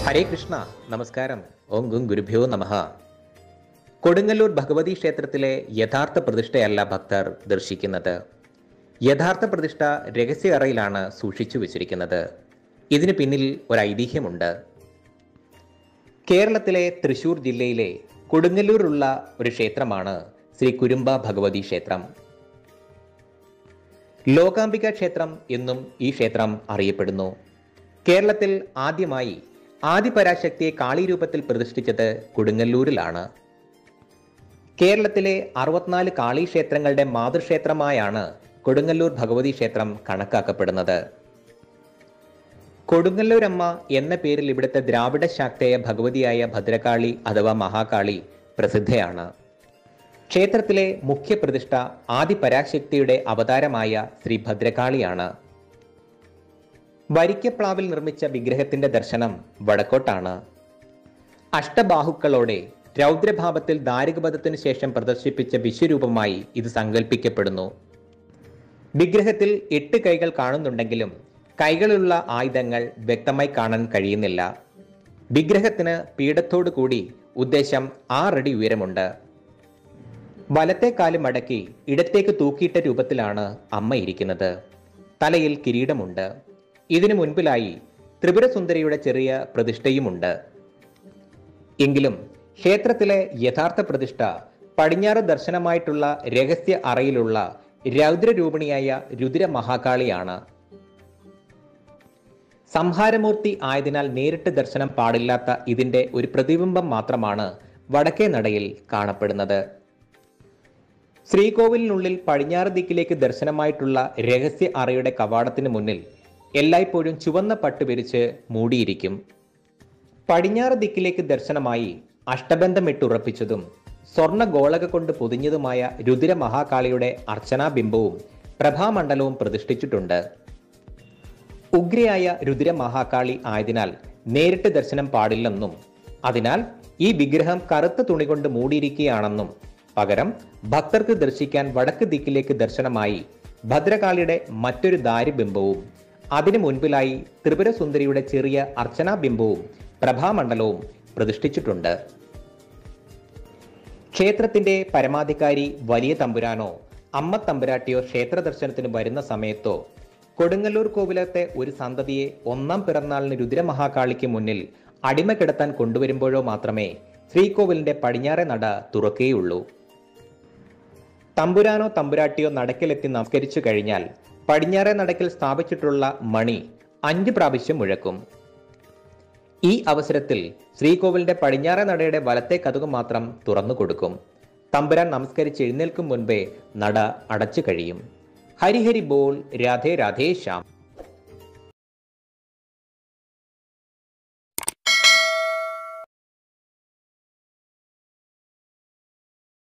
ഹരേ കൃഷ്ണ നമസ്കാരം ഓം ഗും ഗുരുഭ്യോ നമഃ കൊടുങ്ങല്ലൂർ ഭഗവതി ക്ഷേത്രത്തിലെ യഥാർത്ഥ പ്രതിഷ്ഠയല്ല ഭക്തർ ദർശിക്കുന്നത് യഥാർത്ഥ പ്രതിഷ്ഠ രഹസ്യ അറയിലാണ് സൂക്ഷിച്ചു വച്ചിരിക്കുന്നത് ഇതിന് പിന്നിൽ ഒരു ഐതിഹ്യമുണ്ട് കേരളത്തിലെ തൃശൂർ ജില്ലയിലെ കൊടുങ്ങല്ലൂരുള്ള ഒരു ക്ഷേത്രമാണ് ശ്രീ കുരുമ്പ ഭഗവതി ക്ഷേത്രം ലോകാംബിക ക്ഷേത്രം എന്നും ഈ ക്ഷേത്രം അറിയപ്പെടുന്നു കേരളത്തിൽ ആദ്യമായി ആദിപരാശക്തിയെ കാളീരൂപത്തിൽ പ്രതിഷ്ഠിച്ചത് കൊടുങ്ങല്ലൂരിലാണ് കേരളത്തിലെ അറുപത്തിനാല് കാളി ക്ഷേത്രങ്ങളുടെ മാതൃക്ഷേത്രമായാണ് കൊടുങ്ങല്ലൂർ ഭഗവതി ക്ഷേത്രം കണക്കാക്കപ്പെടുന്നത് കൊടുങ്ങല്ലൂരമ്മ എന്ന പേരിൽ ഇവിടുത്തെ ദ്രാവിഡ ശാക്തേയ ഭഗവതിയായ ഭദ്രകാളി അഥവാ മഹാകാളി പ്രസിദ്ധയാണ് ക്ഷേത്രത്തിലെ മുഖ്യ പ്രതിഷ്ഠ ആദിപരാശക്തിയുടെ അവതാരമായ ശ്രീ ഭദ്രകാളിയാണ് വരിക്കപ്ലാവിൽ നിർമ്മിച്ച വിഗ്രഹത്തിന്റെ ദർശനം വടക്കോട്ടാണ് അഷ്ടബാഹുക്കളോടെ രൗദ്രഭാവത്തിൽ ദാരികപഥത്തിനു ശേഷം പ്രദർശിപ്പിച്ച വിശ്വരൂപമായി ഇത് സങ്കല്പിക്കപ്പെടുന്നു വിഗ്രഹത്തിൽ എട്ട് കൈകൾ കാണുന്നുണ്ടെങ്കിലും കൈകളിലുള്ള ആയുധങ്ങൾ വ്യക്തമായി കാണാൻ കഴിയുന്നില്ല വിഗ്രഹത്തിന് പീഠത്തോടു കൂടി ഉദ്ദേശം ആറടി ഉയരമുണ്ട് വലത്തെ കാല് മടക്കി ഇടത്തേക്ക് തൂക്കിയിട്ട രൂപത്തിലാണ് അമ്മ ഇരിക്കുന്നത് തലയിൽ കിരീടമുണ്ട് ഇതിനു മുൻപിലായി ത്രിപുരസുന്ദരിയുടെ ചെറിയ പ്രതിഷ്ഠയുമുണ്ട് എങ്കിലും ക്ഷേത്രത്തിലെ യഥാർത്ഥ പ്രതിഷ്ഠ പടിഞ്ഞാറ് ദർശനമായിട്ടുള്ള രഹസ്യ അറയിലുള്ള രൗദ്രരൂപിണിയായ രുദ്ര മഹാകാളിയാണ് സംഹാരമൂർത്തി ആയതിനാൽ നേരിട്ട് ദർശനം പാടില്ലാത്ത ഇതിന്റെ ഒരു പ്രതിബിംബം മാത്രമാണ് വടക്കേ നടയിൽ കാണപ്പെടുന്നത് ശ്രീകോവിലിനുള്ളിൽ പടിഞ്ഞാറ് ദിക്കിലേക്ക് ദർശനമായിട്ടുള്ള രഹസ്യ അറയുടെ കവാടത്തിന് മുന്നിൽ എല്ലായ്പ്പോഴും ചുവന്ന പട്ട് വിരിച്ച് മൂടിയിരിക്കും പടിഞ്ഞാറ് ദിക്കിലേക്ക് ദർശനമായി അഷ്ടബന്ധമിട്ടുറപ്പിച്ചതും സ്വർണ്ണ ഗോളക കൊണ്ട് പൊതിഞ്ഞതുമായ രുദ്ര മഹാകാളിയുടെ അർച്ചനാബിംബവും പ്രഭാമണ്ഡലവും പ്രതിഷ്ഠിച്ചിട്ടുണ്ട് ഉഗ്രയായ രുദ്ര മഹാകാളി ആയതിനാൽ നേരിട്ട് ദർശനം പാടില്ലെന്നും അതിനാൽ ഈ വിഗ്രഹം കറുത്ത തുണി കൊണ്ട് മൂടിയിരിക്കുകയാണെന്നും പകരം ഭക്തർക്ക് ദർശിക്കാൻ വടക്ക് ദിക്കിലേക്ക് ദർശനമായി ഭദ്രകാളിയുടെ മറ്റൊരു ദാരിബിംബവും അതിനു മുൻപിലായി ത്രിപുരസുന്ദരിയുടെ ചെറിയ അർച്ചനാബിംബവും പ്രഭാമണ്ഡലവും പ്രതിഷ്ഠിച്ചിട്ടുണ്ട് ക്ഷേത്രത്തിന്റെ പരമാധികാരി വലിയ തമ്പുരാനോ അമ്മ തമ്പുരാട്ടിയോ ക്ഷേത്ര ദർശനത്തിന് വരുന്ന സമയത്തോ കൊടുങ്ങല്ലൂർ കോവിലത്തെ ഒരു സന്തതിയെ ഒന്നാം പിറന്നാളിന് രുദ്രമഹാകാളിക്ക് മുന്നിൽ അടിമ കിടത്താൻ കൊണ്ടുവരുമ്പോഴോ മാത്രമേ ശ്രീകോവിലിന്റെ പടിഞ്ഞാറെ നട തുറക്കുകയുള്ളൂ തമ്പുരാനോ തമ്പുരാട്ടിയോ നടക്കിലെത്തി നമസ്കരിച്ചു കഴിഞ്ഞാൽ പടിഞ്ഞാറെ നടക്കിൽ സ്ഥാപിച്ചിട്ടുള്ള മണി അഞ്ച് പ്രാവശ്യം മുഴക്കും ഈ അവസരത്തിൽ ശ്രീകോവിലിന്റെ പടിഞ്ഞാറെ നടയുടെ വലത്തെ കതുക് മാത്രം തുറന്നു കൊടുക്കും തമ്പുരാൻ നമസ്കരിച്ച് എഴുന്നേൽക്കും മുൻപേ നട അടച്ചു കഴിയും ഹരിഹരി ബോൾ രാധേ രാധേ ശ്യാം